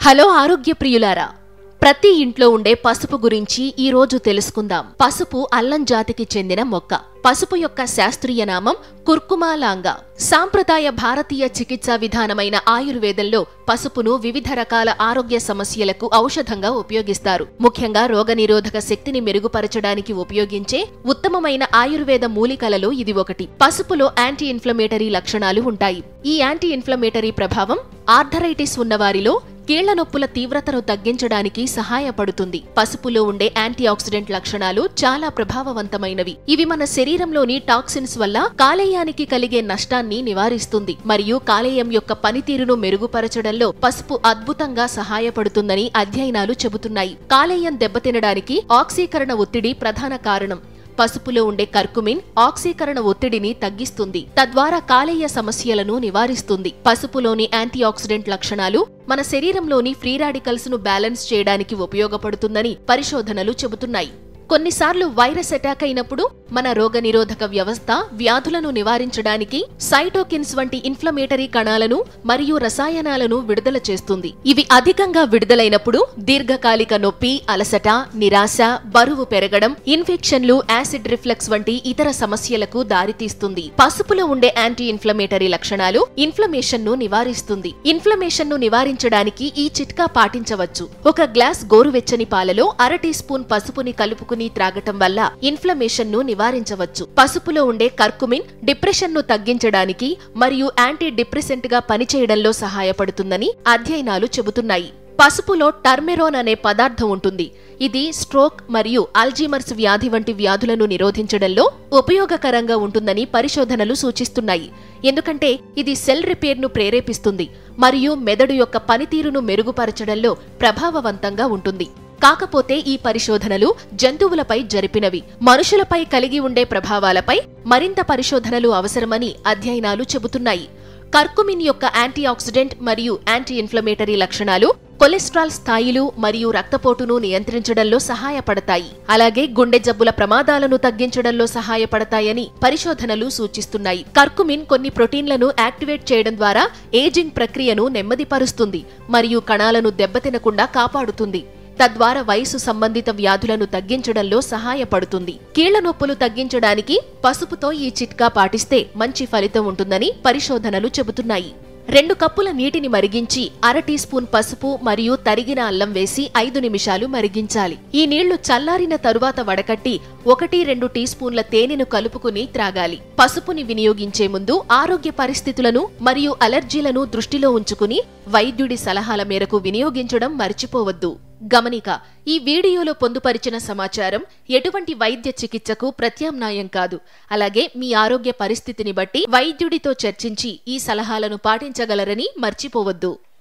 hello ఆరోగ్య ప్రియులారా ప్రతి ఇంట్లో ఉండే పసుపు గురించి ఈ రోజు తెలుసుకుందాం పసుపు అల్లం జాతికి చెందిన మొక్క పసుపు యొక్క శాస్త్రీయ నామం కుర్కుమాలాంగా సాంప్రదాయ భారతీయ చికిత్సా విధానమైన ఆయుర్వేదంలో పసుపును వివిధ రకాల ఆరోగ్య సమస్యలకు ఔషధంగా ఉపయోగిస్తారు ముఖ్యంగా రోగనిరోధక శక్తిని మెరుగుపరచడానికి ఉపయోగించే ఉత్తమమైన ఆయుర్వేద మూలికలలో ఇది ఒకటి పసుపులో యాంటీ ఇన్ఫ్లమేటరీ లక్షణాలు ఉంటాయి ఈ యాంటీ ఇన్ఫ్లమేటరీ ప్రభావం ఆర్థరైటిస్ ఉన్నవారిలో కీళ్ల నొప్పుల తీవ్రతను తగ్గించడానికి సహాయపడుతుంది పసుపులో ఉండే యాంటీ ఆక్సిడెంట్ లక్షణాలు చాలా ప్రభావవంతమైనవి ఇవి మన శరీరంలోని టాక్సిన్స్ వల్ల కాలేయానికి కలిగే నష్టాన్ని నివారిస్తుంది మరియు కాలేయం యొక్క పనితీరును మెరుగుపరచడంలో పసుపు అద్భుతంగా సహాయపడుతుందని అధ్యయనాలు చెబుతున్నాయి కాలేయం దెబ్బతినడానికి ఆక్సీకరణ ఒత్తిడి ప్రధాన కారణం పసుపులో ఉండే కర్కుమిన్ ఆక్సీకరణ ఒత్తిడిని తగ్గిస్తుంది తద్వారా కాలేయ సమస్యలను నివారిస్తుంది పసుపులోని యాంటీ ఆక్సిడెంట్ లక్షణాలు మన శరీరంలోని ఫ్రీ రాడికల్స్ ను బ్యాలెన్స్ చేయడానికి ఉపయోగపడుతుందని పరిశోధనలు చెబుతున్నాయి కొన్నిసార్లు వైరస్ అటాక్ అయినప్పుడు మన రోగనిరోధక వ్యవస్థ వ్యాధులను నివారించడానికి సైటోకిన్స్ వంటి ఇన్ఫ్లమేటరీ కణాలను మరియు రసాయనాలను విడుదల చేస్తుంది ఇవి అధికంగా విడుదలైనప్పుడు దీర్ఘకాలిక నొప్పి అలసట నిరాశ బరువు పెరగడం ఇన్ఫెక్షన్లు యాసిడ్ రిఫ్లక్స్ వంటి ఇతర సమస్యలకు దారితీస్తుంది పసుపులో ఉండే యాంటీ ఇన్ఫ్లమేటరీ లక్షణాలు ఇన్ఫ్లమేషన్ ను నివారిస్తుంది ఇన్ఫ్లమేషన్ ను నివారించడానికి ఈ చిట్కా పాటించవచ్చు ఒక గ్లాస్ గోరువెచ్చని పాలలో అర టీ స్పూన్ పసుపుని కలుపుకుని త్రాగటం వల్ల ఇన్ఫ్లమేషన్ ను నివారించవచ్చు పసుపులో ఉండే కర్కుమిన్ డిప్రెషన్ ను తగ్గించడానికి మరియు యాంటీ డిప్రెసెంట్ గా పనిచేయడంలో సహాయపడుతుందని అధ్యయనాలు చెబుతున్నాయి పసుపులో టర్మెరోన్ అనే పదార్థం ఉంటుంది ఇది స్ట్రోక్ మరియు అల్జీమర్స్ వ్యాధి వంటి వ్యాధులను నిరోధించడంలో ఉపయోగకరంగా ఉంటుందని పరిశోధనలు సూచిస్తున్నాయి ఎందుకంటే ఇది సెల్ రిపేర్ను ప్రేరేపిస్తుంది మరియు మెదడు యొక్క పనితీరును మెరుగుపరచడంలో ప్రభావవంతంగా ఉంటుంది కాకపోతే ఈ పరిశోధనలు జంతువులపై జరిపినవి మనుషులపై కలిగి ఉండే ప్రభావాలపై మరింత పరిశోధనలు అవసరమని అధ్యయనాలు చెబుతున్నాయి కర్కుమిన్ యొక్క యాంటీ ఆక్సిడెంట్ మరియు యాంటీ ఇన్ఫ్లమేటరీ లక్షణాలు కొలెస్ట్రాల్ స్థాయిలు మరియు రక్తపోటును నియంత్రించడంలో సహాయపడతాయి అలాగే గుండె జబ్బుల ప్రమాదాలను తగ్గించడంలో సహాయపడతాయని పరిశోధనలు సూచిస్తున్నాయి కర్కుమిన్ కొన్ని ప్రోటీన్లను యాక్టివేట్ చేయడం ద్వారా ఏజింగ్ ప్రక్రియను నెమ్మదిపరుస్తుంది మరియు కణాలను దెబ్బతినకుండా కాపాడుతుంది తద్వారా వయసు సంబంధిత వ్యాధులను తగ్గించడంలో సహాయపడుతుంది కీళ్ల నొప్పులు తగ్గించడానికి పసుపుతో ఈ చిట్కా పాటిస్తే మంచి ఫలితం ఉంటుందని పరిశోధనలు చెబుతున్నాయి రెండు కప్పుల నీటిని మరిగించి అర టీ స్పూన్ పసుపు మరియు తరిగిన అల్లం వేసి ఐదు నిమిషాలు మరిగించాలి ఈ నీళ్లు చల్లారిన తరువాత వడకట్టి ఒకటి రెండు టీ స్పూన్ల తేనెను కలుపుకుని త్రాగాలి పసుపుని వినియోగించే ముందు ఆరోగ్య పరిస్థితులను మరియు అలర్జీలను దృష్టిలో ఉంచుకుని వైద్యుడి సలహాల మేరకు వినియోగించడం మర్చిపోవద్దు గమనిక ఈ వీడియోలో పొందుపరిచిన సమాచారం ఎటువంటి వైద్య చికిత్సకు ప్రత్యామ్నాయం కాదు అలాగే మీ ఆరోగ్య పరిస్థితిని బట్టి వైద్యుడితో చర్చించి ఈ సలహాలను పాటించగలరని మర్చిపోవద్దు